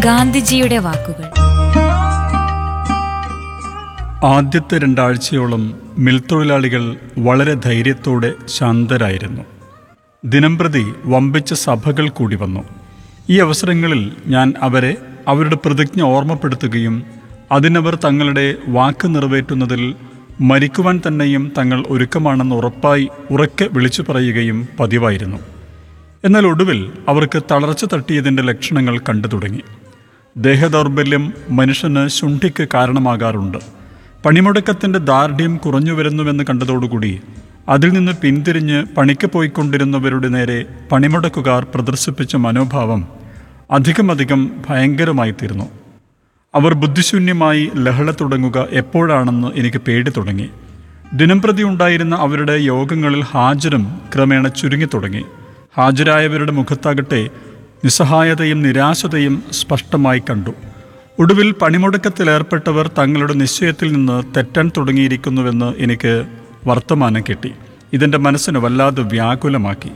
ഗാന്ധിജിയുടെ വാക്കുകൾ ആദ്യത്തെ രണ്ടാഴ്ചയോളം മിൽ തൊഴിലാളികൾ വളരെ ധൈര്യത്തോടെ ശാന്തരായിരുന്നു ദിനംപ്രതി വമ്പിച്ച സഭകൾ കൂടി വന്നു ഈ അവസരങ്ങളിൽ ഞാൻ അവരെ അവരുടെ പ്രതിജ്ഞ ഓർമ്മപ്പെടുത്തുകയും അതിനവർ തങ്ങളുടെ വാക്ക് നിറവേറ്റുന്നതിൽ മരിക്കുവാൻ തന്നെയും തങ്ങൾ ഒരുക്കമാണെന്ന് ഉറപ്പായി ഉറക്കെ വിളിച്ചു പറയുകയും പതിവായിരുന്നു എന്നാൽ ഒടുവിൽ അവർക്ക് തളർച്ച തട്ടിയതിൻ്റെ ലക്ഷണങ്ങൾ കണ്ടു തുടങ്ങി ദേഹദൗർബല്യം മനുഷ്യന് ശുണ്ഠിക്ക് കാരണമാകാറുണ്ട് പണിമുടക്കത്തിൻ്റെ ദാർഢ്യം കുറഞ്ഞു വരുന്നുവെന്ന് കണ്ടതോടുകൂടി അതിൽ നിന്ന് പിന്തിരിഞ്ഞ് പണിക്ക് പോയിക്കൊണ്ടിരുന്നവരുടെ നേരെ പണിമുടക്കുകാർ പ്രദർശിപ്പിച്ച മനോഭാവം അധികമധികം ഭയങ്കരമായി തീർന്നു അവർ ബുദ്ധിശൂന്യമായി ലഹള തുടങ്ങുക എപ്പോഴാണെന്ന് എനിക്ക് പേടി തുടങ്ങി ദിനംപ്രതി ഉണ്ടായിരുന്ന അവരുടെ യോഗങ്ങളിൽ ഹാജരും ക്രമേണ ചുരുങ്ങിത്തുടങ്ങി ഹാജരായവരുടെ മുഖത്താകട്ടെ നിസ്സഹായതയും നിരാശതയും സ്പഷ്ടമായി കണ്ടു ഒടുവിൽ പണിമുടക്കത്തിലേർപ്പെട്ടവർ തങ്ങളുടെ നിശ്ചയത്തിൽ നിന്ന് തെറ്റാൻ തുടങ്ങിയിരിക്കുന്നുവെന്ന് എനിക്ക് വർത്തമാനം കിട്ടി ഇതെൻ്റെ മനസ്സിന് വല്ലാതെ വ്യാകുലമാക്കി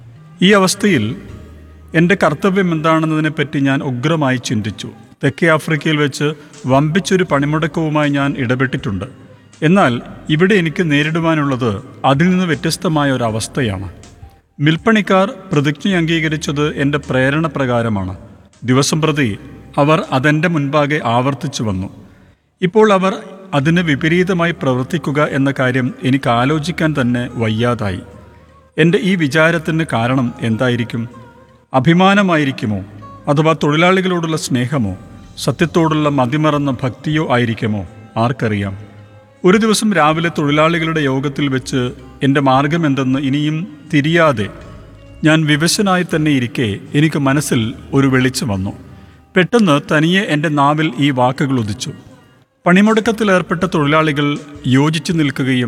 ഈ അവസ്ഥയിൽ എൻ്റെ കർത്തവ്യം എന്താണെന്നതിനെപ്പറ്റി ഞാൻ ഉഗ്രമായി ചിന്തിച്ചു തെക്കേ ആഫ്രിക്കയിൽ വെച്ച് വമ്പിച്ചൊരു പണിമുടക്കവുമായി ഞാൻ ഇടപെട്ടിട്ടുണ്ട് എന്നാൽ ഇവിടെ എനിക്ക് നേരിടുവാനുള്ളത് അതിൽ നിന്ന് വ്യത്യസ്തമായ ഒരു അവസ്ഥയാണ് മിൽപ്പണിക്കാർ പ്രതിജ്ഞ അംഗീകരിച്ചത് എൻ്റെ പ്രേരണ പ്രകാരമാണ് ദിവസം പ്രതി അവർ അതെൻ്റെ മുൻപാകെ ആവർത്തിച്ചു വന്നു ഇപ്പോൾ അവർ അതിന് വിപരീതമായി പ്രവർത്തിക്കുക എന്ന കാര്യം എനിക്ക് ആലോചിക്കാൻ തന്നെ വയ്യാതായി എൻ്റെ ഈ വിചാരത്തിന് കാരണം എന്തായിരിക്കും അഭിമാനമായിരിക്കുമോ അഥവാ തൊഴിലാളികളോടുള്ള സ്നേഹമോ സത്യത്തോടുള്ള മതിമറന്ന ഭക്തിയോ ആയിരിക്കുമോ ആർക്കറിയാം ഒരു ദിവസം രാവിലെ തൊഴിലാളികളുടെ യോഗത്തിൽ വെച്ച് എൻ്റെ മാർഗം എന്തെന്ന് ഇനിയും തിരിയാതെ ഞാൻ വിവശനായി തന്നെ ഇരിക്കെ എനിക്ക് മനസ്സിൽ ഒരു വെളിച്ചം വന്നു പെട്ടെന്ന് തനിയെ എൻ്റെ നാവിൽ ഈ വാക്കുകൾ ഉദിച്ചു പണിമുടക്കത്തിലേർപ്പെട്ട തൊഴിലാളികൾ യോജിച്ചു നിൽക്കുകയും